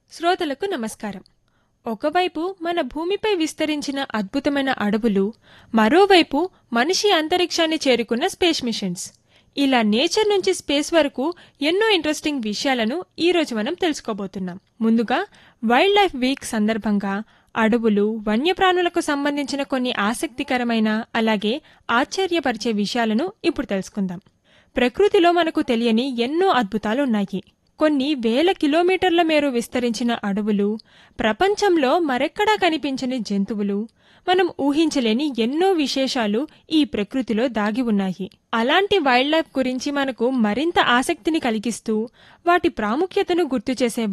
శ్రోతలకు నమస్కారం ఒకవైపు మన భూమిపై విస్తరించిన అద్భుతమైన అడవులు మరోవైపు మనిషి అంతరిక్షాన్ని చేరుకున్న స్పేస్ మిషన్స్ ఇలా నేచర్ నుంచి స్పేస్ వరకు ఎన్నో ఇంట్రెస్టింగ్ విషయాలను ఈ రోజు మనం తెలుసుకోబోతున్నాం ముందుగా వైల్డ్ లైఫ్ వీక్ సందర్భంగా అడవులు వన్యప్రాణులకు సంబంధించిన కొన్ని ఆసక్తికరమైన అలాగే ఆశ్చర్యపరిచే విషయాలను ఇప్పుడు తెలుసుకుందాం ప్రకృతిలో మనకు తెలియని ఎన్నో అద్భుతాలు ఉన్నాయి కొన్ని వేల కిలోమీటర్ల మేర విస్తరించిన అడవులు ప్రపంచంలో మరెక్కడా కనిపించని జంతువులు మనం ఊహించలేని ఎన్నో విశేషాలు ఈ ప్రకృతిలో దాగి ఉన్నాయి అలాంటి వైల్డ్ లైఫ్ గురించి మనకు మరింత ఆసక్తిని కలిగిస్తూ వాటి ప్రాముఖ్యతను గుర్తు చేసే